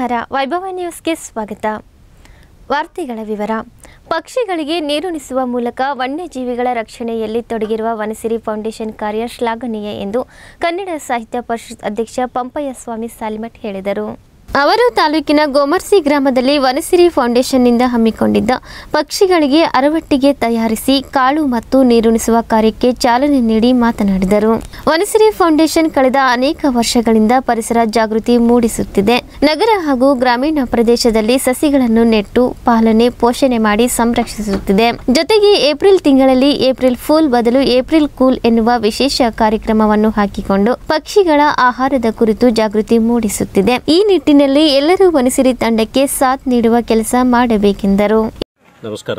ನಮಸ್ಕಾರ ವೈಭವ ನ್ಯೂಸ್ಗೆ ಸ್ವಾಗತ ವಾರ್ತೆಗಳ ವಿವರ ಪಕ್ಷಿಗಳಿಗೆ ನೀರುಣಿಸುವ ಮೂಲಕ ವನ್ಯಜೀವಿಗಳ ರಕ್ಷಣೆಯಲ್ಲಿ ತೊಡಗಿರುವ ವನಸಿರಿ ಫೌಂಡೇಶನ್ ಕಾರ್ಯ ಶ್ಲಾಘನೀಯ ಎಂದು ಕನ್ನಡ ಸಾಹಿತ್ಯ ಪರಿಷತ್ ಅಧ್ಯಕ್ಷ ಪಂಪಯ್ಯ ಸ್ವಾಮಿ ಸಾಲಿಮಠ್ ಹೇಳಿದರು ಅವರು ತಾಲೂಕಿನ ಗೋಮರ್ಸಿ ಗ್ರಾಮದಲ್ಲಿ ವನಸಿರಿ ಫೌಂಡೇಶನ್ನಿಂದ ಹಮ್ಮಿಕೊಂಡಿದ್ದ ಪಕ್ಷಿಗಳಿಗೆ ಅರವಟ್ಟಿಗೆ ತಯಾರಿಸಿ ಕಾಳು ಮತ್ತು ನೀರುಣಿಸುವ ಕಾರ್ಯಕ್ಕೆ ಚಾಲನೆ ನೀಡಿ ಮಾತನಾಡಿದರು ವನಸಿರಿ ಫೌಂಡೇಶನ್ ಕಳೆದ ಅನೇಕ ವರ್ಷಗಳಿಂದ ಪರಿಸರ ಜಾಗೃತಿ ಮೂಡಿಸುತ್ತಿದೆ ನಗರ ಹಾಗೂ ಗ್ರಾಮೀಣ ಪ್ರದೇಶದಲ್ಲಿ ಸಸಿಗಳನ್ನು ನೆಟ್ಟು ಪಾಲನೆ ಪೋಷಣೆ ಮಾಡಿ ಸಂರಕ್ಷಿಸುತ್ತಿದೆ ಜೊತೆಗೆ ಏಪ್ರಿಲ್ ತಿಂಗಳಲ್ಲಿ ಏಪ್ರಿಲ್ ಫೂಲ್ ಬದಲು ಏಪ್ರಿಲ್ ಕೂಲ್ ಎನ್ನುವ ವಿಶೇಷ ಕಾರ್ಯಕ್ರಮವನ್ನು ಹಾಕಿಕೊಂಡು ಪಕ್ಷಿಗಳ ಆಹಾರದ ಕುರಿತು ಜಾಗೃತಿ ಮೂಡಿಸುತ್ತಿದೆ ಈ ನಿಟ್ಟಿನಲ್ಲಿ ಎಲ್ಲರೂ ವನಸಿರಿ ತಂಡಕ್ಕೆ ಸಾಥ್ ನೀಡುವ ಕೆಲಸ ಮಾಡಬೇಕೆಂದರು ನಮಸ್ಕಾರ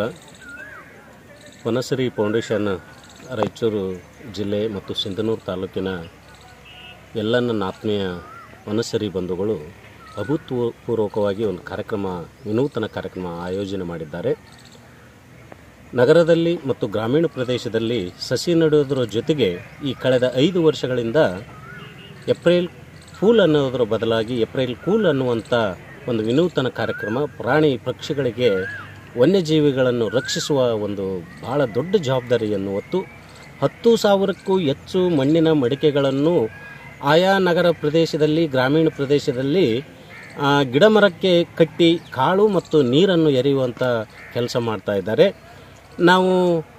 ವನಸರಿ ಫೌಂಡೇಶನ್ ರಾಯಚೂರು ಜಿಲ್ಲೆ ಮತ್ತು ಸಿಂಧನೂರು ತಾಲೂಕಿನ ಎಲ್ಲ ನನ್ನ ಆತ್ಮೀಯ ವನಸರಿ ಬಂಧುಗಳು ಅಭೂತಪೂರ್ವಕವಾಗಿ ಒಂದು ಕಾರ್ಯಕ್ರಮ ವಿನೂತನ ಕಾರ್ಯಕ್ರಮ ಆಯೋಜನೆ ಮಾಡಿದ್ದಾರೆ ನಗರದಲ್ಲಿ ಮತ್ತು ಗ್ರಾಮೀಣ ಪ್ರದೇಶದಲ್ಲಿ ಸಸಿ ನೆಡುವುದರ ಜೊತೆಗೆ ಈ ಕಳೆದ ಐದು ವರ್ಷಗಳಿಂದ ಏಪ್ರಿಲ್ ಫೂಲ್ ಅನ್ನೋದರ ಬದಲಾಗಿ ಏಪ್ರಿಲ್ ಕೂಲ್ ಅನ್ನುವಂಥ ಒಂದು ವಿನೂತನ ಕಾರ್ಯಕ್ರಮ ಪ್ರಾಣಿ ಪಕ್ಷಿಗಳಿಗೆ ವನ್ಯಜೀವಿಗಳನ್ನು ರಕ್ಷಿಸುವ ಒಂದು ಬಹಳ ದೊಡ್ಡ ಜವಾಬ್ದಾರಿಯನ್ನು ಹೊತ್ತು ಹತ್ತು ಸಾವಿರಕ್ಕೂ ಹೆಚ್ಚು ಮಣ್ಣಿನ ಮಡಿಕೆಗಳನ್ನು ಆಯಾ ನಗರ ಪ್ರದೇಶದಲ್ಲಿ ಗ್ರಾಮೀಣ ಪ್ರದೇಶದಲ್ಲಿ ಆ, ಗಿಡಮರಕ್ಕೆ ಕಟ್ಟಿ ಕಾಳು ಮತ್ತು ನೀರನ್ನು ಎರೆಯುವಂಥ ಕೆಲಸ ಮಾಡ್ತಾ ಇದ್ದಾರೆ ನಾವು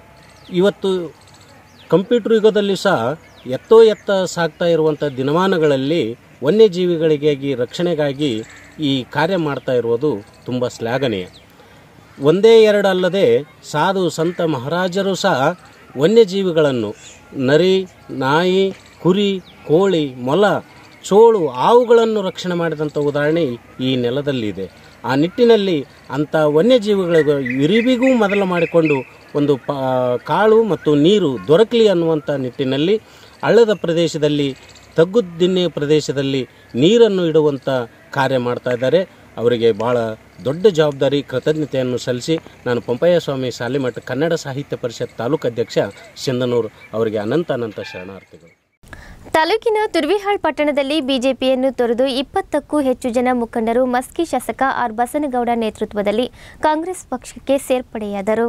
ಇವತ್ತು ಕಂಪ್ಯೂಟರ್ ಯುಗದಲ್ಲಿ ಸಹ ಎತ್ತೋ ಎತ್ತ ಸಾಗ್ತಾ ಇರುವಂಥ ದಿನಮಾನಗಳಲ್ಲಿ ವನ್ಯಜೀವಿಗಳಿಗಾಗಿ ರಕ್ಷಣೆಗಾಗಿ ಈ ಕಾರ್ಯ ಮಾಡ್ತಾ ಇರುವುದು ತುಂಬ ಶ್ಲಾಘನೀಯ ಒಂದೇ ಎರಡಲ್ಲದೆ ಸಾಧು ಸಂತ ಮಹಾರಾಜರು ಸಹ ವನ್ಯಜೀವಿಗಳನ್ನು ನರಿ ನಾಯಿ ಕುರಿ ಕೋಳಿ ಮೊಲ ಚೋಳು ಹಾವುಗಳನ್ನು ರಕ್ಷಣೆ ಮಾಡಿದಂಥ ಉದಾಹರಣೆ ಈ ನೆಲದಲ್ಲಿದೆ ಆ ನಿಟ್ಟಿನಲ್ಲಿ ಅಂಥ ವನ್ಯಜೀವಿಗಳ ಇರಿಬಿಗೂ ಮೊದಲು ಮಾಡಿಕೊಂಡು ಒಂದು ಪ ಕಾಳು ಮತ್ತು ನೀರು ದೊರಕಲಿ ಅನ್ನುವಂಥ ನಿಟ್ಟಿನಲ್ಲಿ ಹಳ್ಳದ ಪ್ರದೇಶದಲ್ಲಿ ತಗ್ಗುದಿನ್ನೆ ಪ್ರದೇಶದಲ್ಲಿ ನೀರನ್ನು ಇಡುವಂಥ ಕಾರ್ಯ ಮಾಡ್ತಾ ಇದ್ದಾರೆ ಅವರಿಗೆ ಭಾಳ ದೊಡ್ಡ ಜವಾಬ್ದಾರಿ ಕೃತಜ್ಞತೆಯನ್ನು ಸಲ್ಲಿಸಿ ನಾನು ಪಂಪಯ್ಯ ಸ್ವಾಮಿ ಸಾಲಿಮಠ ಕನ್ನಡ ಸಾಹಿತ್ಯ ಪರಿಷತ್ ತಾಲೂಕು ಅಧ್ಯಕ್ಷ ಸಿಂಧನೂರು ಅವರಿಗೆ ಅನಂತ ಅನಂತ ಶರಣಾರ್ಥಿಗಳು ತಾಲೂಕಿನ ತುರ್ವಿಹಾಳ್ ಪಟ್ಟಣದಲ್ಲಿ ಬಿಜೆಪಿಯನ್ನು ತೊರೆದು ಇಪ್ಪತ್ತಕ್ಕೂ ಹೆಚ್ಚು ಜನ ಮುಖಂಡರು ಮಸ್ಕಿ ಶಾಸಕ ಆರ್ ಬಸನಗೌಡ ನೇತೃತ್ವದಲ್ಲಿ ಕಾಂಗ್ರೆಸ್ ಪಕ್ಷಕ್ಕೆ ಸೇರ್ಪಡೆಯಾದರು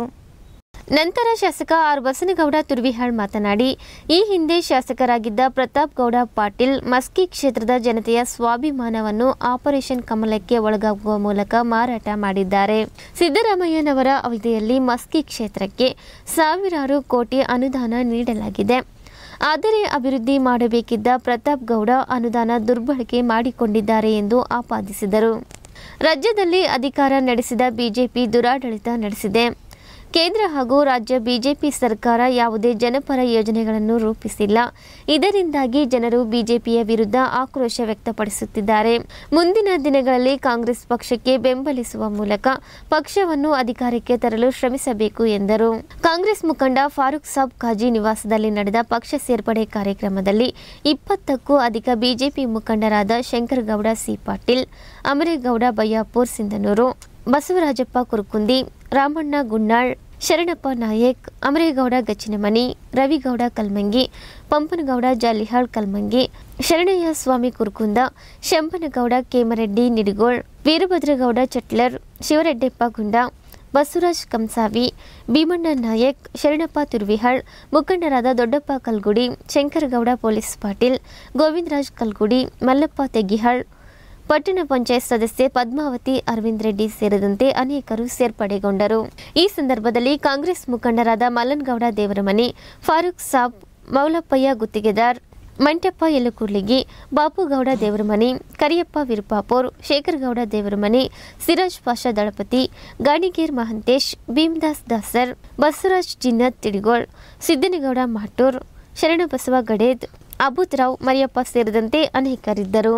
ನಂತರ ಶಾಸಕ ಆರ್ ಬಸನಗೌಡ ತುರ್ವಿಹಾಳ್ ಮಾತನಾಡಿ ಈ ಹಿಂದೆ ಶಾಸಕರಾಗಿದ್ದ ಪ್ರತಾಪ್ ಗೌಡ ಪಾಟೀಲ್ ಮಸ್ಕಿ ಕ್ಷೇತ್ರದ ಜನತೆಯ ಸ್ವಾಭಿಮಾನವನ್ನು ಆಪರೇಷನ್ ಕಮಲಕ್ಕೆ ಒಳಗಾಗುವ ಮೂಲಕ ಮಾರಾಟ ಮಾಡಿದ್ದಾರೆ ಸಿದ್ದರಾಮಯ್ಯನವರ ಅವಧಿಯಲ್ಲಿ ಮಸ್ಕಿ ಕ್ಷೇತ್ರಕ್ಕೆ ಸಾವಿರಾರು ಕೋಟಿ ಅನುದಾನ ನೀಡಲಾಗಿದೆ ಆದರೆ ಅಭಿವೃದ್ಧಿ ಮಾಡಬೇಕಿದ್ದ ಪ್ರತಾಪ್ ಗೌಡ ಅನುದಾನ ದುರ್ಬಳಕೆ ಮಾಡಿಕೊಂಡಿದ್ದಾರೆ ಎಂದು ಆಪಾದಿಸಿದರು ರಾಜ್ಯದಲ್ಲಿ ಅಧಿಕಾರ ನಡೆಸಿದ ಬಿಜೆಪಿ ದುರಾಡಳಿತ ನಡೆಸಿದೆ ಕೇಂದ್ರ ಹಾಗೂ ರಾಜ್ಯ ಬಿಜೆಪಿ ಸರ್ಕಾರ ಯಾವುದೇ ಜನಪರ ಯೋಜನೆಗಳನ್ನು ರೂಪಿಸಿಲ್ಲ ಇದರಿಂದಾಗಿ ಜನರು ಬಿಜೆಪಿಯ ವಿರುದ್ಧ ಆಕ್ರೋಶ ವ್ಯಕ್ತಪಡಿಸುತ್ತಿದ್ದಾರೆ ಮುಂದಿನ ದಿನಗಳಲ್ಲಿ ಕಾಂಗ್ರೆಸ್ ಪಕ್ಷಕ್ಕೆ ಬೆಂಬಲಿಸುವ ಮೂಲಕ ಪಕ್ಷವನ್ನು ಅಧಿಕಾರಕ್ಕೆ ತರಲು ಶ್ರಮಿಸಬೇಕು ಎಂದರು ಕಾಂಗ್ರೆಸ್ ಮುಖಂಡ ಫಾರೂಕ್ ಸಾಬ್ ಖಾಜಿ ನಿವಾಸದಲ್ಲಿ ನಡೆದ ಪಕ್ಷ ಸೇರ್ಪಡೆ ಕಾರ್ಯಕ್ರಮದಲ್ಲಿ ಇಪ್ಪತ್ತಕ್ಕೂ ಅಧಿಕ ಬಿಜೆಪಿ ಮುಖಂಡರಾದ ಶಂಕರಗೌಡ ಸಿ ಪಾಟೀಲ್ ಅಮರೇಗೌಡ ಬಯ್ಯಾಪುರ್ ಸಿಂಧನೂರು ಬಸವರಾಜಪ್ಪ ಕುರುಕುಂದಿ ರಾಮಣ್ಣ ಗುಣ್ಣಾಳ್ ಶರಣಪ್ಪ ನಾಯಕ್ ಅಮರೇಗೌಡ ಗಚ್ಚಿನಮನಿ ರವಿಗೌಡ ಕಲ್ಮಂಗಿ ಪಂಪನಗೌಡ ಜಾಲಿಹಾಳ್ ಕಲ್ಮಂಗಿ ಶರಣಯ್ಯ ಸ್ವಾಮಿ ಕುರುಕುಂದ ಶಂಪನಗೌಡ ಕೇಮರೆಡ್ಡಿ ನಿಡಿಗೋಳ್ ವೀರಭದ್ರಗೌಡ ಚಟ್ಲರ್ ಶಿವರೆಡ್ಡೆಪ್ಪ ಗುಂಡ ಬಸವರಾಜ್ ಕಂಸಾವಿ ಭೀಮಣ್ಣ ನಾಯಕ್ ಶರಣಪ್ಪ ತುರ್ವಿಹಾಳ್ ಮುಖಂಡರಾದ ದೊಡ್ಡಪ್ಪ ಕಲ್ಗುಡಿ ಶಂಕರಗೌಡ ಪೊಲೀಸ್ ಪಾಟೀಲ್ ಗೋವಿಂದರಾಜ್ ಕಲ್ಗುಡಿ ಮಲ್ಲಪ್ಪ ತೆಗ್ಗಿಹಾಳ್ ಪಟ್ಟಣ ಪಂಚಾಯತ್ ಸದಸ್ಯೆ ಪದ್ಮಾವತಿ ಅರವಿಂದ್ ರೆಡ್ಡಿ ಸೇರಿದಂತೆ ಅನೇಕರು ಸೇರ್ಪಡೆಗೊಂಡರು ಈ ಸಂದರ್ಭದಲ್ಲಿ ಕಾಂಗ್ರೆಸ್ ಮುಖಂಡರಾದ ಮಲ್ಲನಗೌಡ ದೇವರಮನಿ ಫಾರೂಕ್ ಸಾಬ್ ಮೌಲಪ್ಪಯ್ಯ ಗುತ್ತಿಗೆದಾರ್ ಮಂಟಪ್ಪ ಯಲಕುರ್ಲಿಗಿ ಬಾಪುಗೌಡ ದೇವರಮನಿ ಕರಿಯಪ್ಪ ವಿರುಪಾಪುರ್ ಶೇಖರಗೌಡ ದೇವರಮನಿ ಸಿರಾಜ್ ಪಾಷಾ ದಳಪತಿ ಗಾಣಿಗೇರ್ ಮಹಂತೇಶ್ ಭೀಮದಾಸ್ ದಾಸರ್ ಬಸವರಾಜ್ ಜಿನ್ನತ್ ತಿಡಿಗೋಳ್ ಸಿದ್ದನಗೌಡ ಮಾಟೂರ್ ಶರಣಬಸವ ಗಡೇದ್ ಅಬೂತ್ರಾವ್ ಮರಿಯಪ್ಪ ಸೇರಿದಂತೆ ಅನೇಕರಿದ್ದರು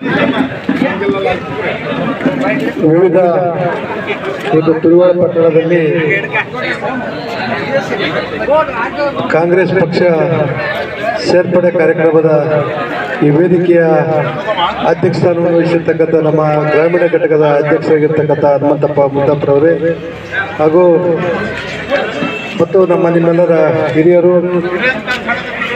ವಿವಿಧ ಇವತ್ತು ತುರುವಾಳ ಪಟ್ಟಣದಲ್ಲಿ ಕಾಂಗ್ರೆಸ್ ಪಕ್ಷ ಸೇರ್ಪಡೆ ಕಾರ್ಯಕ್ರಮದ ಈ ವೇದಿಕೆಯ ಅಧ್ಯಕ್ಷ ಸ್ಥಾನವನ್ನು ವಹಿಸಿರ್ತಕ್ಕಂಥ ನಮ್ಮ ಗ್ರಾಮೀಣ ಘಟಕದ ಅಧ್ಯಕ್ಷರಾಗಿರ್ತಕ್ಕಂಥ ಹನುಮಂತಪ್ಪ ಮುದ್ದಪ್ಪರವರೇ ಹಾಗೂ ಮತ್ತು ನಮ್ಮ ನಿಮ್ಮೆಲ್ಲರ ಹಿರಿಯರು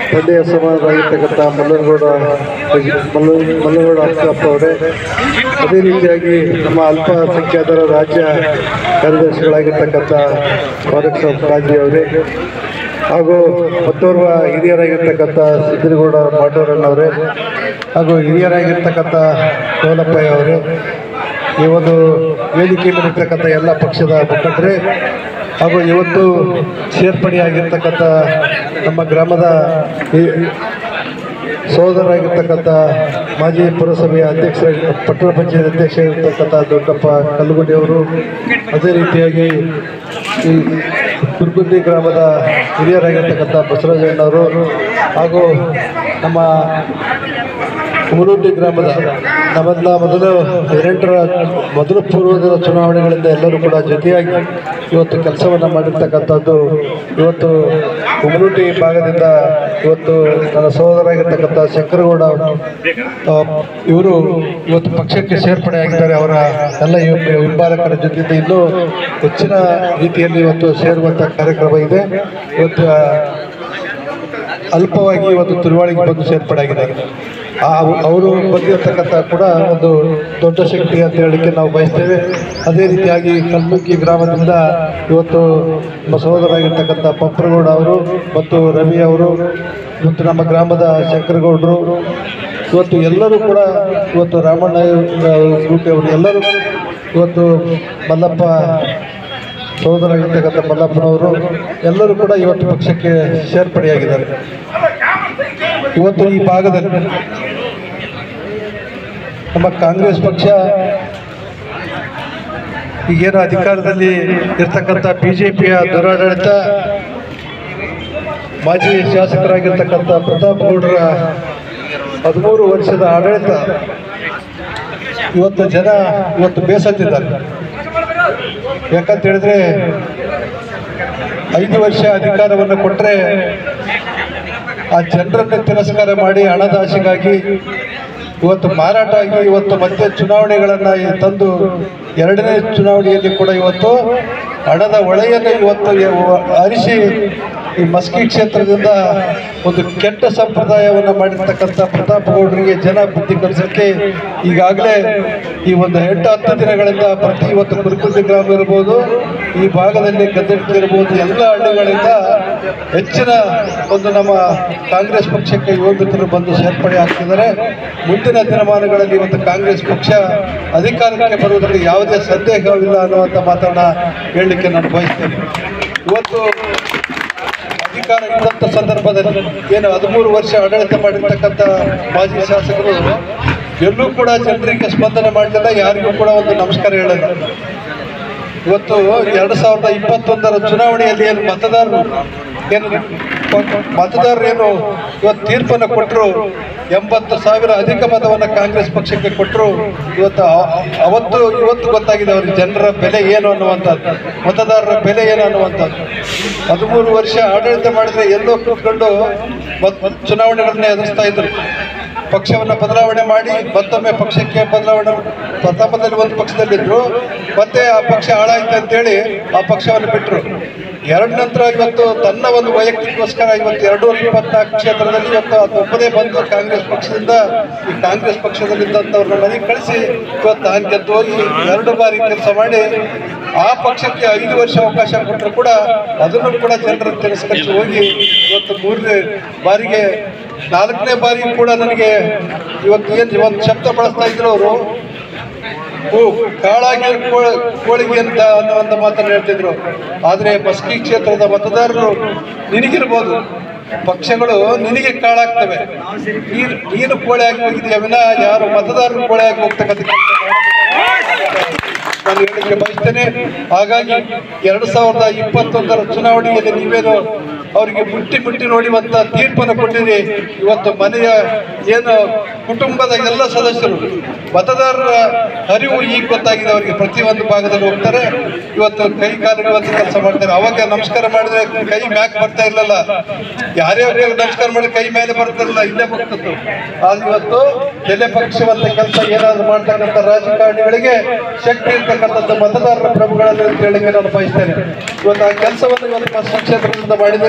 ತಂದೆಯ ಸಮಾನರಾಗಿರ್ತಕ್ಕಂಥ ಮಲ್ಲನಗೌಡ ಮಲ್ಲ ಮಲ್ಲನಗೌಡ ಅಪ್ಪ ಅವರೇ ಅದೇ ರೀತಿಯಾಗಿ ನಮ್ಮ ಅಲ್ಪಸಂಖ್ಯಾತರ ರಾಜ್ಯ ಕಾರ್ಯದರ್ಶಿಗಳಾಗಿರ್ತಕ್ಕಂಥ ಫಾರೂಕ್ ಸಾಬ್ ಕಾಜಿ ಅವರೇ ಹಾಗೂ ಮತ್ತೋರ್ವ ಹಿರಿಯರಾಗಿರ್ತಕ್ಕಂಥ ಸಿದ್ದನಗೌಡ ಮಾಟೂರಣ್ಣವರೇ ಹಾಗೂ ಹಿರಿಯರಾಗಿರ್ತಕ್ಕಂಥ ಕೋಲಪ್ಪಯ್ಯ ಅವರೇ ಈ ಒಂದು ವೇದಿಕೆ ಮೇಲಿರ್ತಕ್ಕಂಥ ಎಲ್ಲ ಪಕ್ಷದ ಮುಖಂಡರೇ ಹಾಗೂ ಇವತ್ತು ಸೇರ್ಪಡೆಯಾಗಿರ್ತಕ್ಕಂಥ ನಮ್ಮ ಗ್ರಾಮದ ಈ ಸೋದರಾಗಿರ್ತಕ್ಕಂಥ ಮಾಜಿ ಪುರಸಭೆಯ ಅಧ್ಯಕ್ಷ ಪಟ್ಟಣ ಪಂಚಾಯತ್ ಅಧ್ಯಕ್ಷರಾಗಿರ್ತಕ್ಕಂಥ ದೊಡ್ಡಪ್ಪ ಕಲ್ಲುಗುಡಿ ಅವರು ಅದೇ ರೀತಿಯಾಗಿ ಈ ಕುರ್ಗುಂದಿ ಗ್ರಾಮದ ಹಿರಿಯರಾಗಿರ್ತಕ್ಕಂಥ ಬಸವರಾಜಣ್ಣವರು ಹಾಗೂ ನಮ್ಮ ಕುಮರೂಟಿ ಗ್ರಾಮದ ನಮ್ಮನ್ನ ಮೊದಲು ಹದಿನೆಂಟರ ಮೊದಲು ಪೂರ್ವದ ಚುನಾವಣೆಗಳಿಂದ ಎಲ್ಲರೂ ಕೂಡ ಜೊತೆಯಾಗಿ ಇವತ್ತು ಕೆಲಸವನ್ನು ಮಾಡಿರ್ತಕ್ಕಂಥದ್ದು ಇವತ್ತು ಕುಮರೂಟಿ ಭಾಗದಿಂದ ಇವತ್ತು ನನ್ನ ಸಹೋದರಾಗಿರ್ತಕ್ಕಂಥ ಶಂಕರಗೌಡ ಆ, ಇವರು ಇವತ್ತು ಪಕ್ಷಕ್ಕೆ ಸೇರ್ಪಡೆ ಆಗಿದ್ದಾರೆ ಅವರ ಎಲ್ಲ ಹಿಂ- ಹಿಂಬಾಲಕರ ಜೊತೆಯಿಂದ ಇನ್ನೂ ಹೆಚ್ಚಿನ ರೀತಿಯಲ್ಲಿ ಇವತ್ತು ಸೇರುವಂಥ ಕಾರ್ಯಕ್ರಮ ಇದೆ ಇವತ್ತು ಆ, ಅಲ್ಪವಾಗಿ ಇವತ್ತು ತುಳುವಾಳಿಗೆ ಬಂದು ಸೇರ್ಪಡೆ ಆಗಿದೆ ಆ ಅವರು ಬಂದಿರತಕ್ಕಂಥ ಕೂಡ ಒಂದು ದೊಡ್ಡ ಶಕ್ತಿ ಅಂತ ಹೇಳಲಿಕ್ಕೆ ನಾವು ಬಯಸ್ತೇವೆ ಅದೇ ರೀತಿಯಾಗಿ ಕಲ್ಮುಕ್ಕಿ ಗ್ರಾಮದಿಂದ ಇವತ್ತು ನಮ್ಮ ಸಹೋದರಾಗಿರ್ತಕ್ಕಂಥ ಪಂಪ್ರಗೌಡ ಅವರು ಮತ್ತು ರವಿ ಅವರು ಮತ್ತು ನಮ್ಮ ಗ್ರಾಮದ ಶಂಕರಗೌಡರು ಇವತ್ತು ಎಲ್ಲರೂ ಕೂಡ ಇವತ್ತು ರಾಮಣ್ಣ ಗ್ರೂಪ್ ಅವರು ಎಲ್ಲರೂ ಇವತ್ತು ಮಲ್ಲಪ್ಪ ಸಹೋದರಾಗಿರ್ತಕ್ಕಂಥ ಮಲ್ಲಪ್ಪನವರು ಎಲ್ಲರೂ ಕೂಡ ಇವತ್ತು ಪಕ್ಷಕ್ಕೆ ಸೇರ್ಪಡೆಯಾಗಿದ್ದಾರೆ ಇವತ್ತು ಈ ಭಾಗದಲ್ಲಿ ನಮ್ಮ ಕಾಂಗ್ರೆಸ್ ಪಕ್ಷ ಈಗೇನು ಅಧಿಕಾರದಲ್ಲಿ ಇರ್ತಕ್ಕಂಥ ಬಿ ಜೆ ಪಿಯ ದುರಾಡಳಿತ ಮಾಜಿ ಶಾಸಕರಾಗಿರ್ತಕ್ಕಂಥ ಪ್ರತಾಪ್ ಗೌಡರ ಹದಿಮೂರು ವರ್ಷದ ಆಡಳಿತ ಇವತ್ತು ಜನ ಇವತ್ತು ಬೇಸತ್ತಿದ್ದಾರೆ ಯಾಕಂತ ಹೇಳಿದ್ರೆ ಐದು ವರ್ಷ ಅಧಿಕಾರವನ್ನು ಕೊಟ್ಟರೆ ಆ ಜನರನ್ನು ತಿರಸ್ಕಾರ ಮಾಡಿ ಹಣದ ಆಸೆಗಾಗಿ ಇವತ್ತು ಮಾರಾಟ ಆಗಿ ಇವತ್ತು ಮತ್ತೆ ಚುನಾವಣೆಗಳನ್ನು ತಂದು ಎರಡನೇ ಚುನಾವಣೆಯಲ್ಲಿ ಕೂಡ ಇವತ್ತು ಹಣದ ಒಳೆಯನ್ನು ಇವತ್ತು ಹರಿಸಿ ಈ ಮಸ್ಕಿ ಕ್ಷೇತ್ರದಿಂದ ಒಂದು ಕೆಟ್ಟ ಸಂಪ್ರದಾಯವನ್ನು ಮಾಡಿರ್ತಕ್ಕಂಥ ಪ್ರತಾಪ್ ಗೌಡರಿಗೆ ಜನ ಬುದ್ಧಿ ಕಲಿಸಕ್ಕೆ ಈಗಾಗಲೇ ಈ ಒಂದು ಎಂಟು ಹತ್ತು ದಿನಗಳಿಂದ ಪ್ರತಿ ಇವತ್ತು ಕುರುಕುಂದಿ ಗ್ರಾಮ ಇರ್ಬೋದು ಈ ಭಾಗದಲ್ಲಿ ಗದ್ದೆಡ್ತಿ ಇರ್ಬೋದು ಎಲ್ಲ ಹಳ್ಳಿಗಳಿಂದ ಹೆಚ್ಚಿನ ಒಂದು ನಮ್ಮ ಕಾಂಗ್ರೆಸ್ ಪಕ್ಷಕ್ಕೆ ಯುವ ಮಿತ್ರರು ಬಂದು ಸೇರ್ಪಡೆ ಆಗ್ತಿದ್ದಾರೆ ಮುಂದಿನ ದಿನಮಾನಗಳಲ್ಲಿ ಇವತ್ತು ಕಾಂಗ್ರೆಸ್ ಪಕ್ಷ ಅಧಿಕಾರಕ್ಕೆ ಬರುವುದರಲ್ಲಿ ಯಾವುದೇ ಸಂದೇಹವಿಲ್ಲ ಅನ್ನುವಂಥ ಮಾತನ್ನ ಹೇಳಲಿಕ್ಕೆ ನಾನು ಬಯಸ್ತೇನೆ ಇವತ್ತು ಅಧಿಕಾರ ಇದ್ದಂಥ ಸಂದರ್ಭದಲ್ಲಿ ಏನು ಹದಿಮೂರು ವರ್ಷ ಆಡಳಿತ ಮಾಡಿರ್ತಕ್ಕಂಥ ಮಾಜಿ ಶಾಸಕರು ಎಲ್ಲೂ ಕೂಡ ಜನರಿಗೆ ಸ್ಪಂದನೆ ಮಾಡಲಿಲ್ಲ ಯಾರಿಗೂ ಕೂಡ ಒಂದು ನಮಸ್ಕಾರ ಹೇಳಲ್ಲ ಇವತ್ತು ಎರಡು ಸಾವಿರದ ಇಪ್ಪತ್ತೊಂದರ ಚುನಾವಣೆಯಲ್ಲಿ ಏನು ಮತದಾರರು ಏನು ಮತದಾರರು ಏನು ಇವತ್ತು ತೀರ್ಪನ್ನು ಕೊಟ್ಟರು ಎಂಬತ್ತು ಸಾವಿರ ಅಧಿಕ ಮತವನ್ನು ಕಾಂಗ್ರೆಸ್ ಪಕ್ಷಕ್ಕೆ ಕೊಟ್ಟರು ಇವತ್ತು ಅ- ಅವತ್ತು ಇವತ್ತು ಗೊತ್ತಾಗಿದೆ ಅವ್ರಿಗೆ ಜನರ ಬೆಲೆ ಏನು ಅನ್ನುವಂಥದ್ದು ಮತದಾರರ ಬೆಲೆ ಏನು ಅನ್ನುವಂಥದ್ದು ಹದಿಮೂರು ವರ್ಷ ಆಡಳಿತ ಮಾಡಿದ್ರೆ ಎಲ್ಲೋ ಕೂತ್ಕೊಂಡು ಮತ್- ಚುನಾವಣೆಗಳನ್ನ ಎದುರಿಸ್ತಾ ಇದ್ರು ಪಕ್ಷವನ್ನು ಬದಲಾವಣೆ ಮಾಡಿ ಮತ್ತೊಮ್ಮೆ ಪಕ್ಷಕ್ಕೆ ಬದಲಾವಣೆ ಪ್ರಥಮದಲ್ಲಿ ಒಂದು ಪಕ್ಷದಲ್ಲಿದ್ರು ಮತ್ತೆ ಆ ಪಕ್ಷ ಹಾಳಾಯ್ತು ಅಂತೇಳಿ ಆ ಪಕ್ಷವನ್ನು ಬಿಟ್ಟರು ಎರಡು ನಂತರ ಇವತ್ತು ತನ್ನ ಒಂದು ವೈಯಕ್ತಿಕೋಸ್ಕರ ಇವತ್ತು ಎರಡು ಇಪ್ಪತ್ನಾಲ್ಕು ಕ್ಷೇತ್ರದಲ್ಲಿ ಇವತ್ತು ಅದೊಬ್ಬನೇ ಬಂದು ಕಾಂಗ್ರೆಸ್ ಪಕ್ಷದಿಂದ ಈ ಕಾಂಗ್ರೆಸ್ ಪಕ್ಷದಲ್ಲಿದ್ದಂಥವ್ರನ್ನ ಮನೆಗೆ ಕಳಿಸಿ ಇವತ್ತು ತಾನು ಗೆದ್ದು ಹೋಗಿ ಎರಡು ಬಾರಿ ಕೆಲಸ ಮಾಡಿ ಆ ಪಕ್ಷಕ್ಕೆ ಐದು ವರ್ಷ ಅವಕಾಶ ಕೊಟ್ಟರು ಕೂಡ ಅದನ್ನು ಕೂಡ ಜನರನ್ನು ತಿರಸ್ಕರಿಸಿ ಹೋಗಿ ಇವತ್ತು ಮೂರನೇ ಬಾರಿಗೆ ನಾಲ್ಕನೇ ಬಾರಿ ಕೂಡ ನನಗೆ ಇವತ್ತು ಏನು ಒಂದು ಶಬ್ದ ಬಳಸ್ತಾ ಇದ್ರು ಅವರು ಹೂ ಕಾಳಾಗಿ ಕೋ- ಕೋಳಿಗೆ ಅಂತ ಅನ್ನುವಂಥ ಮಾತನ್ನು ಹೇಳ್ತಿದ್ರು ಆದರೆ ಮಸ್ಕಿ ಕ್ಷೇತ್ರದ ಮತದಾರರು ನಿನಗಿರ್ಬೋದು ಪಕ್ಷಗಳು ನಿನಗೆ ಕಾಳಾಗ್ತವೆ ನೀನು ನೀನು ಕೋಳಿ ಆಗಿ ಹೋಗಿದೆಯಾ ವಿನ ಯಾರು ಮತದಾರರು ಕೋಳಿ ಆಗಿ ಹೋಗ್ತಕ್ಕಂಥ ಕೆಲಸ ನಾನು ಹೇಳಲಿಕ್ಕೆ ಬಯಸ್ತೇನೆ ಹಾಗಾಗಿ ಎರಡು ಸಾವಿರದ ಇಪ್ಪತ್ತೊಂದರ ಚುನಾವಣೆಯಲ್ಲಿ ನೀವೇನು ಅವರಿಗೆ ಮುಟ್ಟಿ ಮುಟ್ಟಿ ನೋಡುವಂತ ತೀರ್ಪನ್ನು ಕೊಟ್ಟಿರಿ ಇವತ್ತು ಮನೆಯ ಏನು ಕುಟುಂಬದ ಎಲ್ಲ ಸದಸ್ಯರು ಮತದಾರರ ಅರಿವು ಈಗ ಗೊತ್ತಾಗಿದೆ ಅವರಿಗೆ ಪ್ರತಿಯೊಂದು ಭಾಗದಲ್ಲಿ ಹೋಗ್ತಾರೆ ಇವತ್ತು ಕೈ ಕಾಲು ಇವತ್ತು ಕೆಲಸ ಮಾಡ್ತಾರೆ ಅವಾಗ ನಮಸ್ಕಾರ ಮಾಡಿದ್ರೆ ಕೈ ಮ್ಯಾಕ್ ಬರ್ತಾ ಇರಲಿಲ್ಲ ಯಾರೇ ಅವ್ರಿಗೆ ನಮಸ್ಕಾರ ಮಾಡಿ ಕೈ ಮೇಲೆ ಬರ್ತಿರಲಿಲ್ಲ ಇಲ್ಲೇ ಬರ್ತಿತ್ತು ಆದ್ರೆ ಇವತ್ತು ಎಲೆ ಪಕ್ಷವಂತ ಕೆಲಸ ಏನಾದ್ರು ಮಾಡ್ತಕ್ಕಂಥ ರಾಜಕಾರಣಿಗಳಿಗೆ ಶಕ್ತಿ ಇರ್ತಕ್ಕಂಥದ್ದು ಮತದಾರರ ಪ್ರಭುಗಳಲ್ಲಿ ಅಂತ ಹೇಳಿಕೆ ನಾನು ಬಯಸ್ತೇನೆ ಇವತ್ತು ಆ ಕೆಲಸವನ್ನು ಇವತ್ತು ಪಕ್ಷ ಕ್ಷೇತ್ರದಿಂದ ಮಾಡಿದರೆ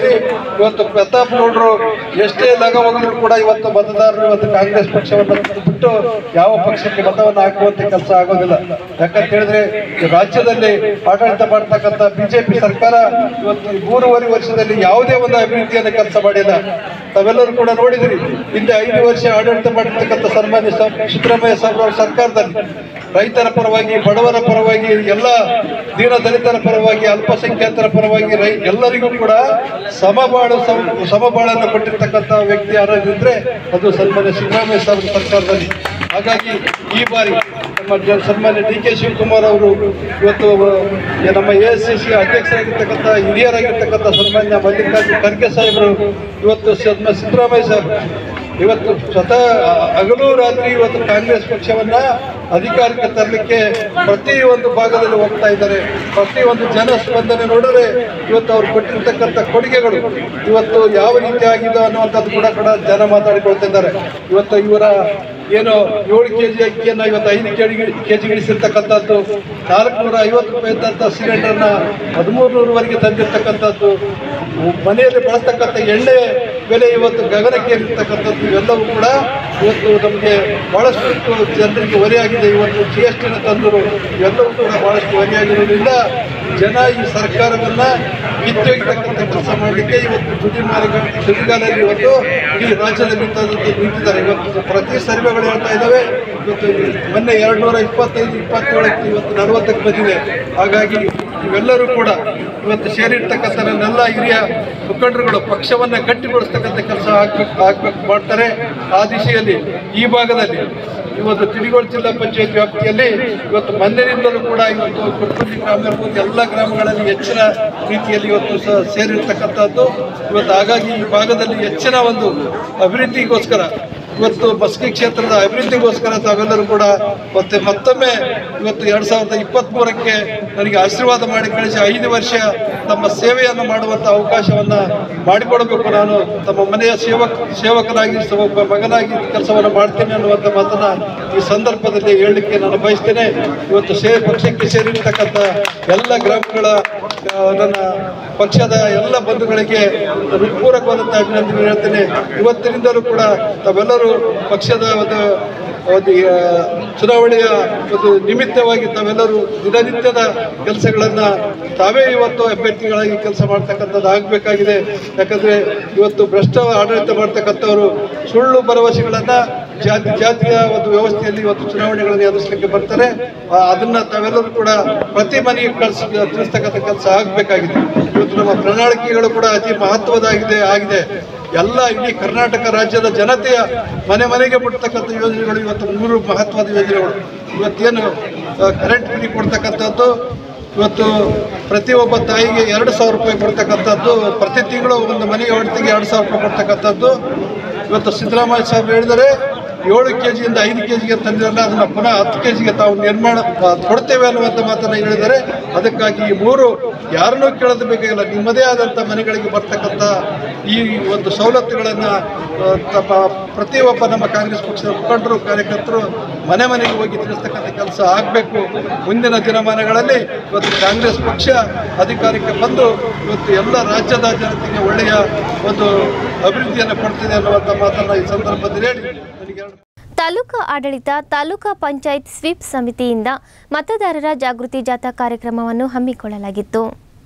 ಕ್ಷೇತ್ರದಲ್ಲಿ ಇವತ್ತು ಪ್ರತಾಪ್ ಗೌಡರು ಎಷ್ಟೇ ಲಗ ಹೋಗಿದ್ರು ಕೂಡ ಇವತ್ತು ಮತದಾರರು ಇವತ್ತು ಕಾಂಗ್ರೆಸ್ ಪಕ್ಷವನ್ನು ಬಿಟ್ಟು ಯಾವ ಪಕ್ಷಕ್ಕೆ ಮತವನ್ನು ಹಾಕುವಂತ ಕೆಲಸ ಆಗೋದಿಲ್ಲ ಯಾಕಂತ ಹೇಳಿದ್ರೆ ಈ ರಾಜ್ಯದಲ್ಲಿ ಆಡಳಿತ ಮಾಡ್ತಕ್ಕಂಥ ಬಿಜೆಪಿ ಸರ್ಕಾರ ಇವತ್ತು ಈ ಮೂರುವರೆ ವರ್ಷದಲ್ಲಿ ಯಾವುದೇ ಒಂದು ಅಭಿವೃದ್ಧಿಯನ್ನು ಕೆಲಸ ಮಾಡಿಲ್ಲ ತಾವೆಲ್ಲರೂ ಕೂಡ ನೋಡಿದ್ರಿ ಹಿಂದೆ ಐದು ವರ್ಷ ಆಡಳಿತ ಮಾಡಿರ್ತಕ್ಕಂಥ ಸನ್ಮಾನ್ಯ ಸ- ಸಿದ್ದರಾಮಯ್ಯ ಸಾಹೇಬ್ರ ಅವ್ರ ಸರ್ಕಾರದಲ್ಲಿ ರೈತರ ಪರವಾಗಿ ಬಡವರ ಪರವಾಗಿ ಎಲ್ಲ ದೀನ ದಲಿತರ ಪರವಾಗಿ ಅಲ್ಪಸಂಖ್ಯಾತರ ಪರವಾಗಿ ರೈ ಎಲ್ಲರಿಗೂ ಕೂಡ ಸಮಬಾಳು ಸಮ- ಸಮಬಾಳನ್ನು ಕೊಟ್ಟಿರ್ತಕ್ಕಂಥ ವ್ಯಕ್ತಿ ಯಾರಾದಿದ್ರೆ ಅದು ಸನ್ಮಾನ್ಯ ಸಿದ್ದರಾಮಯ್ಯ ಸಾಹೇಬ್ರ ಸರ್ಕಾರದಲ್ಲಿ ಹಾಗಾಗಿ ಈ ಬಾರಿ ನಮ್ಮ ಜ- ಸನ್ಮಾನ್ಯ ಡಿ ಕೆ ಶಿವಕುಮಾರ್ ಅವರು ಇವತ್ತು ಅಹ್, ನಮ್ಮ ಎ ಎಸ್ ಸಿ ಸಿ ಅಧ್ಯಕ್ಷರಾಗಿರ್ತಕ್ಕಂಥ ಹಿರಿಯರಾಗಿರ್ತಕ್ಕಂಥ ಸನ್ಮಾನ್ಯ ಮಲ್ಲಿಕಾರ್ಜುನ ಖರ್ಗೆ ಸಾಹೇಬರು ಇವತ್ತು ಸನ್ಮಾನ್ಯ ಸಿದ್ದರಾಮಯ್ಯ ಸಾಹೇಬ್ ಇವತ್ತು ಸ್ವತಃ ಹಗಲು ರಾತ್ರಿ ಇವತ್ತು ಕಾಂಗ್ರೆಸ್ ಪಕ್ಷವನ್ನ ಅಧಿಕಾರಕ್ಕೆ ತರಲಿಕ್ಕೆ ಪ್ರತಿ ಒಂದು ಭಾಗದಲ್ಲಿ ಹೋಗ್ತಾ ಇದ್ದಾರೆ ಪ್ರತಿ ಒಂದು ಜನ ಸ್ಪಂದನೆ ನೋಡಿದ್ರೆ ಇವತ್ತು ಅವ್ರು ಕೊಟ್ಟಿರ್ತಕ್ಕಂಥ ಕೊಡುಗೆಗಳು ಇವತ್ತು ಯಾವ ರೀತಿ ಆಗಿದೆ ಅನ್ನುವಂಥದ್ದು ಕೂಡ ಕೂಡ ಜನ ಮಾತಾಡಿಕೊಳ್ತಿದ್ದಾರೆ ಇವತ್ತು ಇವರ ಏನು ಏಳು ಕೆ ಜಿ ಅಕ್ಕಿಯನ್ನು ಇವತ್ತು ಐದು ಕೆ ಜಿ ಕೆ ಜಿ ಇಳಿಸಿರ್ತಕ್ಕಂಥದ್ದು ನಾಲ್ಕುನೂರ ಐವತ್ತು ರೂಪಾಯಿ ಇದ್ದಂಥ ಸಿಲಿಂಡರ್ನ ಹದಿಮೂರು ನೂರವರೆಗೆ ತಂದಿರ್ತಕ್ಕಂಥದ್ದು ಮನೆಯಲ್ಲಿ ಬಳಸ್ತಕ್ಕಂಥ ಎಣ್ಣೆ ಬೆಲೆ ಇವತ್ತು ಗಗನಕ್ಕೆ ಏರಿರ್ತಕ್ಕಂಥದ್ದು ಇವೆಲ್ಲವೂ ಕೂಡ ಇವತ್ತು ನಮಗೆ ಬಹಳಷ್ಟು ಜನರಿಗೆ ಹೊರೆಯಾಗಿದೆ ಇವತ್ತು ಜಿ ಎಸ್ ಟಿನ ತಂದರು ಇವೆಲ್ಲವೂ ಕೂಡ ಬಹಳಷ್ಟು ಹೊರೆಯಾಗಿರೋದ್ರಿಂದ ಜನ ಈ ಸರ್ಕಾರವನ್ನ ಕಿತ್ತೊಯ್ತಕ್ಕಂಥ ಕೆಲಸ ಮಾಡಲಿಕ್ಕೆ ಇವತ್ತು ತುದಿಮಾರ್ಗ ತುದಿಗಾಲಲ್ಲಿ ಇವತ್ತು ಈ ರಾಜ್ಯದಲ್ಲಿ ತಂದು ನಿಂತಿದ್ದಾರೆ ಇವತ್ತು ಪ್ರತಿ ಸರ್ವೆಗಳು ಹೇಳ್ತಾ ಇದ್ದಾವೆ ಇವತ್ತು ಮೊನ್ನೆ ಎರಡು ನೂರ ಇಪ್ಪತ್ತೈದು ಇಪ್ಪತ್ತೇಳಕ್ಕೆ ಇವತ್ತು ನಲವತ್ತಕ್ಕೆ ಬಂದಿದೆ ಹಾಗಾಗಿ ಇವೆಲ್ಲರೂ ಕೂಡ ಇವತ್ತು ಸೇರಿರ್ತಕ್ಕಂಥ ನನ್ನೆಲ್ಲ ಹಿರಿಯ ಮುಖಂಡರುಗಳು ಪಕ್ಷವನ್ನ ಗಟ್ಟಿಗೊಳಿಸ್ತಕ್ಕಂಥ ಕೆಲಸ ಆಗ್ಬೇಕು ಆಗ್ಬೇಕು ಮಾಡ್ತಾರೆ ಆ ದಿಶೆಯಲ್ಲಿ ಈ ಭಾಗದಲ್ಲಿ ಇವತ್ತು ತಿರುಗೋಳ ಜಿಲ್ಲಾ ಪಂಚಾಯತ್ ವ್ಯಾಪ್ತಿಯಲ್ಲಿ ಇವತ್ತು ಮೊನ್ನೆಯಿಂದಲೂ ಕೂಡ ಇವತ್ತು ಕುರ್ಪುಂಡಿ ಗ್ರಾಮ ಇರ್ಬೋದು ಎಲ್ಲ ಗ್ರಾಮಗಳಲ್ಲಿ ಹೆಚ್ಚಿನ ರೀತಿಯಲ್ಲಿ ಇವತ್ತು ಸ ಸೇರಿರ್ತಕ್ಕಂಥದ್ದು ಇವತ್ತು ಹಾಗಾಗಿ ಈ ಭಾಗದಲ್ಲಿ ಹೆಚ್ಚಿನ ಒಂದು ಅಭಿವೃದ್ಧಿಗೋಸ್ಕರ ಇವತ್ತು ಮಸ್ಕಿ ಕ್ಷೇತ್ರದ ಅಭಿವೃದ್ಧಿಗೋಸ್ಕರ ತಾವೆಲ್ಲರೂ ಕೂಡ ಮತ್ತೆ ಮತ್ತೊಮ್ಮೆ ಇವತ್ತು ಎರಡ್ ಸಾವಿರದ ಇಪ್ಪತ್ತ್ ಮೂರಕ್ಕೆ ನನಗೆ ಆಶೀರ್ವಾದ ಮಾಡಿ ಕಳಿಸಿ ಐದು ವರ್ಷ ತಮ್ಮ ಸೇವೆಯನ್ನು ಮಾಡುವಂತ ಅವಕಾಶವನ್ನ ಮಾಡಿಕೊಡಬೇಕು ನಾನು ತಮ್ಮ ಮನೆಯ ಸೇವಕ ಸೇವಕನಾಗಿ ಸ- ಒಬ್ಬ ಮಗನಾಗಿ ಕೆಲಸವನ್ನು ಮಾಡ್ತೇನೆ ಅನ್ನುವಂಥ ಮಾತನ್ನ ಈ ಸಂದರ್ಭದಲ್ಲಿ ಹೇಳಲಿಕ್ಕೆ ನಾನು ಬಯಸ್ತೇನೆ ಇವತ್ತು ಸೇ ಪಕ್ಷಕ್ಕೆ ಸೇರಿರ್ತಕ್ಕಂಥ ಎಲ್ಲ ಗ್ರಾಮಗಳ ಆ, ನನ್ನ ಪಕ್ಷದ ಎಲ್ಲ ಬಂಧುಗಳಿಗೆ ಹೃತ್ಪೂರ್ವಕವಾದಂಥ ಅಭಿನಂದನೆ ಹೇಳ್ತೇನೆ ಇವತ್ತಿನಿಂದಲೂ ಕೂಡ ತಾವೆಲ್ಲರೂ ಪಕ್ಷದ ಒಂದು ಒಂದು ಆ, ಚುನಾವಣೆಯ ಒಂದು ನಿಮಿತ್ತವಾಗಿ ತಾವೆಲ್ಲರೂ ದಿನನಿತ್ಯದ ಕೆಲಸಗಳನ್ನ ತಾವೇ ಇವತ್ತು ಅಭ್ಯರ್ಥಿಗಳಾಗಿ ಕೆಲಸ ಮಾಡ್ತಕ್ಕಂಥದ್ದು ಆಗಬೇಕಾಗಿದೆ ಯಾಕಂದ್ರೆ ಇವತ್ತು ಭ್ರಷ್ಟ ಆಡಳಿತ ಮಾಡ್ತಕ್ಕಂಥವರು ಸುಳ್ಳು ಭರವಸೆಗಳನ್ನ ಜಾತಿ ಜಾತಿಯ ಒಂದು ವ್ಯವಸ್ಥೆಯಲ್ಲಿ ಇವತ್ತು ಚುನಾವಣೆಗಳನ್ನು ಎದುರಿಸಲಿಕ್ಕೆ ಬರ್ತಾರೆ ಆ, ಅದನ್ನ ತಾವೆಲ್ಲರೂ ಕೂಡ ಪ್ರತಿ ಮನೆಗೆ ಕಳಿಸ್ ತಿಳಿಸ್ತಕ್ಕಂಥ ಕೆಲಸ ಆಗಬೇಕಾಗಿದೆ ಇವತ್ತು ನಮ್ಮ ಪ್ರಣಾಳಿಕೆಗಳು ಕೂಡ ಅತಿ ಮಹತ್ವದಾಗಿದೆ ಆಗಿದೆ ಎಲ್ಲ ಇಡೀ ಕರ್ನಾಟಕ ರಾಜ್ಯದ ಜನತೆಯ ಮನೆ ಮನೆಗೆ ಮುಟ್ತಕ್ಕಂಥ ಯೋಜನೆಗಳು ಇವತ್ತು ಮೂರು ಮಹತ್ವದ ಯೋಜನೆಗಳು ಇವತ್ತೇನು ಕರೆಂಟ್ ಫ್ರೀ ಕೊಡ್ತಕ್ಕಂಥದ್ದು ಇವತ್ತು ಪ್ರತಿಯೊಬ್ಬ ತಾಯಿಗೆ ಎರಡು ಸಾವಿರ ರೂಪಾಯಿ ಕೊಡ್ತಕ್ಕಂಥದ್ದು ಪ್ರತಿ ತಿಂಗಳು ಒಂದು ಮನೆಗೆ ಹೊಡ್ತಿಗೆ ಎರಡು ಸಾವಿರ ರೂಪಾಯಿ ಕೊಡ್ತಕ್ಕಂಥದ್ದು ಇವತ್ತು ಸಿದ್ದರಾಮಯ್ಯ ಸಾಹೇಬ್ ಹೇಳಿದರೆ ಏಳು ಕೆ ಜಿಯಿಂದ ಐದು ಕೆ ಜಿಗೆ ತಂದಿರಲ್ಲ ಅದನ್ನು ಪುನಃ ಹತ್ತು ಕೆ ಜಿಗೆ ತಾವು ನಿರ್ಮಾಣ ಆ, ಕೊಡ್ತೇವೆ ಅನ್ನುವಂಥ ಮಾತನ್ನು ಹೇಳಿದರೆ ಅದಕ್ಕಾಗಿ ಈ ಮೂರು ಯಾರನ್ನೂ ಕೇಳೋದು ಬೇಕಾಗಿಲ್ಲ ನಿಮ್ಮದೇ ಆದಂಥ ಮನೆಗಳಿಗೆ ಬರ್ತಕ್ಕಂಥ ಈ ಒಂದು ಸವಲತ್ತುಗಳನ್ನು ತಮ್ಮ ಪ್ರತಿಯೊಬ್ಬ ನಮ್ಮ ಕಾಂಗ್ರೆಸ್ ಪಕ್ಷದ ಮುಖಂಡರು ಕಾರ್ಯಕರ್ತರು ಮನೆ ಮನೆಗೆ ಹೋಗಿ ತಿಳಿಸ್ತಕ್ಕಂಥ ಕೆಲಸ ಆಗಬೇಕು ಮುಂದಿನ ದಿನಮಾನಗಳಲ್ಲಿ ಇವತ್ತು ಕಾಂಗ್ರೆಸ್ ಪಕ್ಷ ಅಧಿಕಾರಕ್ಕೆ ಬಂದು ಇವತ್ತು ಎಲ್ಲ ರಾಜ್ಯದ ಜನತೆಗೆ ಒಳ್ಳೆಯ ಒಂದು ಅಭಿವೃದ್ಧಿಯನ್ನು ಕೊಡ್ತಿದೆ ಅನ್ನುವಂಥ ಮಾತನ್ನು ಈ ಸಂದರ್ಭದಲ್ಲಿ ಹೇಳಿ ನನಗೆ ಎರಡು ತಾಲೂಕಾ ಆಡಳಿತ ತಾಲೂಕಾ ಪಂಚಾಯತ್ ಸ್ವೀಪ್ ಸಮಿತಿಯಿಂದ ಮತದಾರರ ಜಾಗೃತಿ ಜಾಥಾ ಕಾರ್ಯಕ್ರಮವನ್ನು ಹಮ್ಮಿಕೊಳ್ಳಲಾಗಿತ್ತು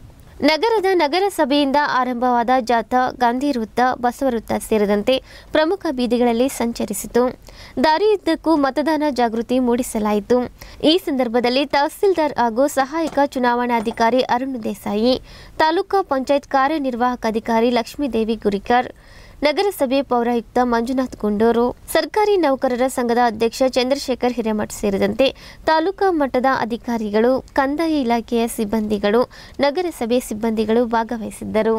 ನಗರದ ನಗರಸಭೆಯಿಂದ ಆರಂಭವಾದ ಜಾಥಾ ಗಾಂಧಿ ವೃತ್ತ ಬಸವ ವೃತ್ತ ಸೇರಿದಂತೆ ಪ್ರಮುಖ ಬೀದಿಗಳಲ್ಲಿ ಸಂಚರಿಸಿತು ದಾರಿಯುದ್ದಕ್ಕೂ ಮತದಾನ ಜಾಗೃತಿ ಮೂಡಿಸಲಾಯಿತು ಈ ಸಂದರ್ಭದಲ್ಲಿ ತಹಸೀಲ್ದಾರ್ ಹಾಗೂ ಸಹಾಯಕ ಚುನಾವಣಾಧಿಕಾರಿ ಅರುಣ್ ದೇಸಾಯಿ ತಾಲೂಕಾ ಪಂಚಾಯತ್ ಕಾರ್ಯನಿರ್ವಾಹಕ ಅಧಿಕಾರಿ ಲಕ್ಷ್ಮೀದೇವಿ ಗುರಿಕರ್ ನಗರಸಭೆ ಪೌರಾಯುಕ್ತ ಮಂಜುನಾಥ್ ಗುಂಡೂರು ಸರ್ಕಾರಿ ನೌಕರರ ಸಂಘದ ಅಧ್ಯಕ್ಷ ಚಂದ್ರಶೇಖರ್ ಹಿರೇಮಠ್ ಸೇರಿದಂತೆ ತಾಲೂಕಾ ಮಟ್ಟದ ಅಧಿಕಾರಿಗಳು ಕಂದಾಯ ಇಲಾಖೆಯ ಸಿಬ್ಬಂದಿಗಳು ನಗರಸಭೆ ಸಿಬ್ಬಂದಿಗಳು ಭಾಗವಹಿಸಿದ್ದರು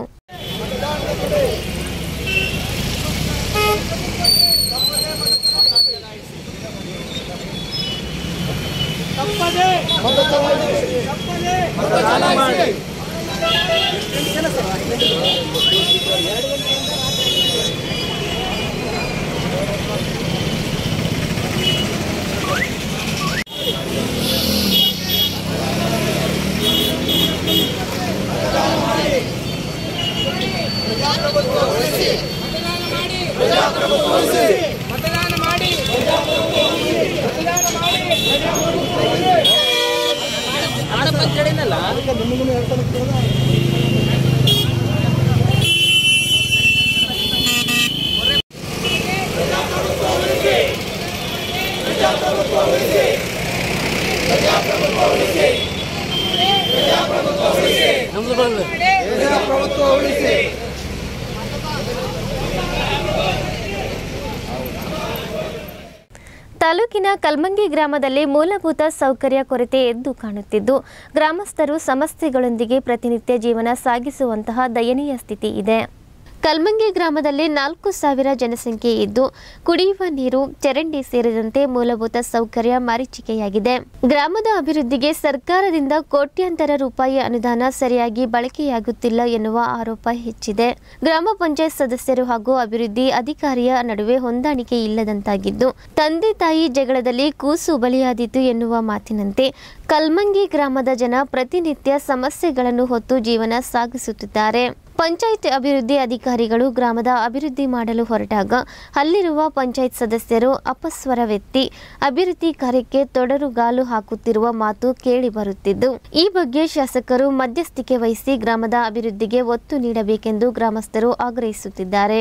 ಮತದಾನ ಮಾಡಿ ತಾಲೂಕಿನ ಕಲ್ಮಂಗಿ ಗ್ರಾಮದಲ್ಲಿ ಮೂಲಭೂತ ಸೌಕರ್ಯ ಕೊರತೆ ಎದ್ದು ಕಾಣುತ್ತಿದ್ದು ಗ್ರಾಮಸ್ಥರು ಸಮಸ್ಯೆಗಳೊಂದಿಗೆ ಪ್ರತಿನಿತ್ಯ ಜೀವನ ಸಾಗಿಸುವಂತಹ ದಯನೀಯ ಸ್ಥಿತಿ ಇದೆ ಕಲ್ಮಂಗಿ ಗ್ರಾಮದಲ್ಲಿ ನಾಲ್ಕು ಸಾವಿರ ಜನಸಂಖ್ಯೆ ಇದ್ದು ಕುಡಿಯುವ ನೀರು ಚರಂಡಿ ಸೇರಿದಂತೆ ಮೂಲಭೂತ ಸೌಕರ್ಯ ಮರೀಚಿಕೆಯಾಗಿದೆ ಗ್ರಾಮದ ಅಭಿವೃದ್ಧಿಗೆ ಸರ್ಕಾರದಿಂದ ಕೋಟ್ಯಾಂತರ ರೂಪಾಯಿ ಅನುದಾನ ಸರಿಯಾಗಿ ಬಳಕೆಯಾಗುತ್ತಿಲ್ಲ ಎನ್ನುವ ಆರೋಪ ಹೆಚ್ಚಿದೆ ಗ್ರಾಮ ಪಂಚಾಯತ್ ಸದಸ್ಯರು ಹಾಗೂ ಅಭಿವೃದ್ಧಿ ಅಧಿಕಾರಿಯ ನಡುವೆ ಹೊಂದಾಣಿಕೆ ಇಲ್ಲದಂತಾಗಿದ್ದು ತಂದೆ ತಾಯಿ ಜಗಳದಲ್ಲಿ ಕೂಸು ಬಲಿಯಾದೀತು ಎನ್ನುವ ಮಾತಿನಂತೆ ಕಲ್ಮಂಗಿ ಗ್ರಾಮದ ಜನ ಪ್ರತಿನಿತ್ಯ ಸಮಸ್ಯೆಗಳನ್ನು ಹೊತ್ತು ಜೀವನ ಸಾಗಿಸುತ್ತಿದ್ದಾರೆ ಪಂಚಾಯತ್ ಅಭಿವೃದ್ಧಿ ಅಧಿಕಾರಿಗಳು ಗ್ರಾಮದ ಅಭಿವೃದ್ಧಿ ಮಾಡಲು ಹೊರಟಾಗ ಅಲ್ಲಿರುವ ಪಂಚಾಯತ್ ಸದಸ್ಯರು ಅಪಸ್ವರವೆತ್ತಿ ಅಭಿವೃದ್ಧಿ ಕಾರ್ಯಕ್ಕೆ ತೊಡರುಗಾಲು ಹಾಕುತ್ತಿರುವ ಮಾತು ಕೇಳಿ ಬರುತ್ತಿದ್ದು ಈ ಬಗ್ಗೆ ಶಾಸಕರು ಮಧ್ಯಸ್ಥಿಕೆ ವಹಿಸಿ ಗ್ರಾಮದ ಅಭಿವೃದ್ಧಿಗೆ ಒತ್ತು ನೀಡಬೇಕೆಂದು ಗ್ರಾಮಸ್ಥರು ಆಗ್ರಹಿಸುತ್ತಿದ್ದಾರೆ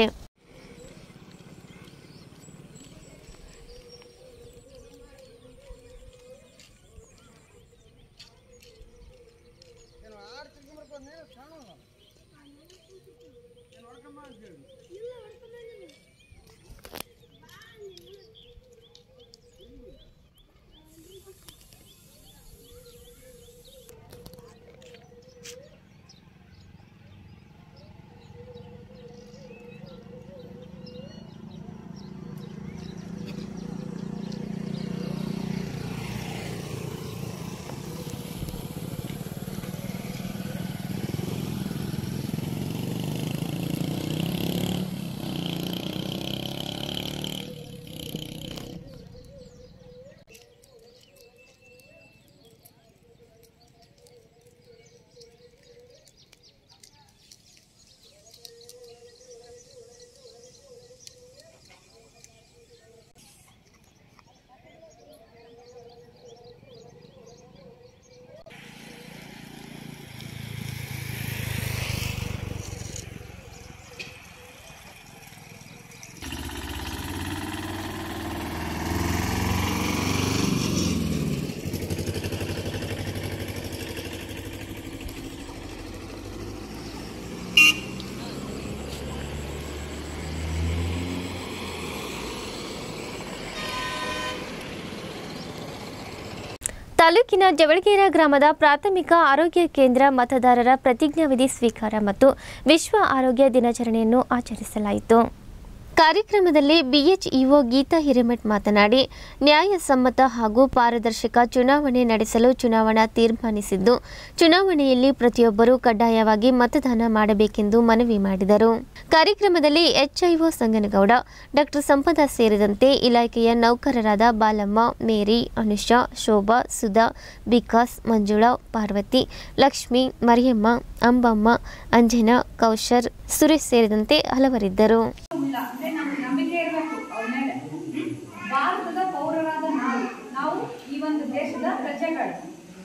ತಾಲೂಕಿನ ಜವಳಗೇರ ಗ್ರಾಮದ ಪ್ರಾಥಮಿಕ ಆರೋಗ್ಯ ಕೇಂದ್ರ ಮತದಾರರ ಪ್ರತಿಜ್ಞಾವಿಧಿ ಸ್ವೀಕಾರ ಮತ್ತು ವಿಶ್ವ ಆರೋಗ್ಯ ದಿನಾಚರಣೆಯನ್ನು ಆಚರಿಸಲಾಯಿತು ಕಾರ್ಯಕ್ರಮದಲ್ಲಿ ಬಿಎಚ್ಇಒ ಗೀತಾ ಹಿರೇಮಠ್ ಮಾತನಾಡಿ ನ್ಯಾಯಸಮ್ಮತ ಹಾಗೂ ಪಾರದರ್ಶಕ ಚುನಾವಣೆ ನಡೆಸಲು ಚುನಾವಣಾ ತೀರ್ಮಾನಿಸಿದ್ದು ಚುನಾವಣೆಯಲ್ಲಿ ಪ್ರತಿಯೊಬ್ಬರೂ ಕಡ್ಡಾಯವಾಗಿ ಮತದಾನ ಮಾಡಬೇಕೆಂದು ಮನವಿ ಮಾಡಿದರು ಕಾರ್ಯಕ್ರಮದಲ್ಲಿ ಎಚ್ಐಒ ಸಂಗನಗೌಡ ಡಾಕ್ಟರ್ ಸಂಪದ ಸೇರಿದಂತೆ ಇಲಾಖೆಯ ನೌಕರರಾದ ಬಾಲಮ್ಮ ಮೇರಿ ಅನುಷಾ ಶೋಭಾ ಸುಧಾ ವಿಕಾಸ್ ಮಂಜುಳಾ ಪಾರ್ವತಿ ಲಕ್ಷ್ಮಿ ಮರಿಯಮ್ಮ ಅಂಬಮ್ಮ ಅಂಜನಾ ಕೌಶರ್ ಸುರೇಶ್ ಸೇರಿದಂತೆ ಹಲವರಿದ್ದರು ಇಲ್ಲ ಅಂದ್ರೆ ನಮ್ಗೆ ನಂಬಿಕೆ ಇರಬೇಕು ಅವ್ರ ಮೇಲೆ ಹ್ಮ್? ಭಾರತದ ಪೌರರಾದ ನಾವು ನಾವು ಈ ಒಂದು ದೇಶದ ಪ್ರಜೆಗಳು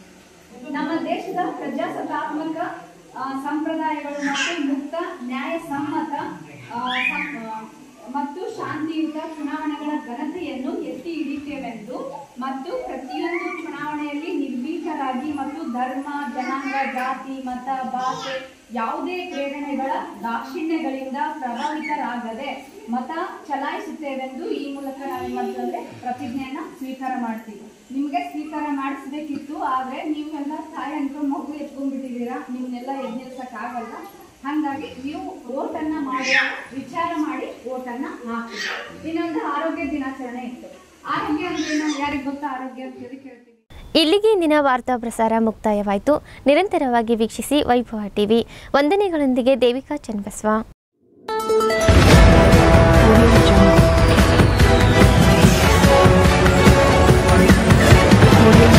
ನಮ್ಮ ದೇಶದ ಪ್ರಜಾಸತ್ತಾತ್ಮಕ ಆ, ಸಂಪ್ರದಾಯಗಳು ಮತ್ತು ಮುಕ್ತ ನ್ಯಾಯಸಮ್ಮತ ಆ, ಸಂ- ಆ, ಮತ್ತು ಶಾಂತಿಯುತ ಚುನಾವಣೆಗಳ ಘನತೆಯನ್ನು ಎತ್ತಿ ಹಿಡಿತೇವೆಂದು ಮತ್ತು ಪ್ರತಿಯೊಂದು ಚುನಾವಣೆಯಲ್ಲಿ ನಿರ್ಭೀತರಾಗಿ ಮತ್ತು ಧರ್ಮ ಜನಾಂಗ ಜಾತಿ ಮತ ಭಾಷೆ ಯಾವುದೇ ಪ್ರೇರಣೆಗಳ ದಾಕ್ಷಿಣ್ಯಗಳಿಂದ ಪ್ರಭಾವಿತರಾಗದೆ ಮತ ಚಲಾಯಿಸುತ್ತೇವೆಂದು ಈ ಮೂಲಕ ನಾವೇನ್ ಮಾಡ್ತೀವಿ ಅಂದ್ರೆ ಪ್ರತಿಜ್ಞೆಯನ್ನ ಸ್ವೀಕಾರ ಮಾಡ್ತೀವಿ ನಿಮ್ಗೆ ಸ್ವೀಕಾರ ಮಾಡಿಸ್ಬೇಕಿತ್ತು ಆದ್ರೆ ನೀವೆಲ್ಲ ತಾಯಿ ಅನ್ಕೊಂಡು ಮಗು ಎತ್ಕೊಂಡ್ಬಿಟ್ಟಿದ್ದೀರಾ ನಿಮ್ನೆಲ್ಲ ಎದ್ನಿಲ್ಸಕ್ ಆಗಲ್ಲ ಹಾಗಾಗಿ ನೀವು ಓಟನ್ನ ಮಾಡುವ ವಿಚಾರ ಮಾಡಿ ಓಟನ್ನ ಹಾಕಿ ಇನ್ನೊಂದು ಆರೋಗ್ಯ ದಿನಾಚರಣೆ ಇತ್ತು ಆರೋಗ್ಯ ಅಂದ್ರೆ ಏನು ಯಾರಿಗೆ ಗೊತ್ತಾ ಆರೋಗ್ಯ ಅಂತ ಹೇಳಿ ಕೇಳ್ತೀವಿ ಇಲ್ಲಿಗೆ ಇಂದಿನ ವಾರ್ತಾ ಪ್ರಸಾರ ಮುಕ್ತಾಯವಾಯಿತು ನಿರಂತರವಾಗಿ ವೀಕ್ಷಿಸಿ ವೈಭವ ಟಿವಿ ವಂದನೆಗಳೊಂದಿಗೆ ದೇವಿಕಾ ಚನ್ನಬಸವ Audio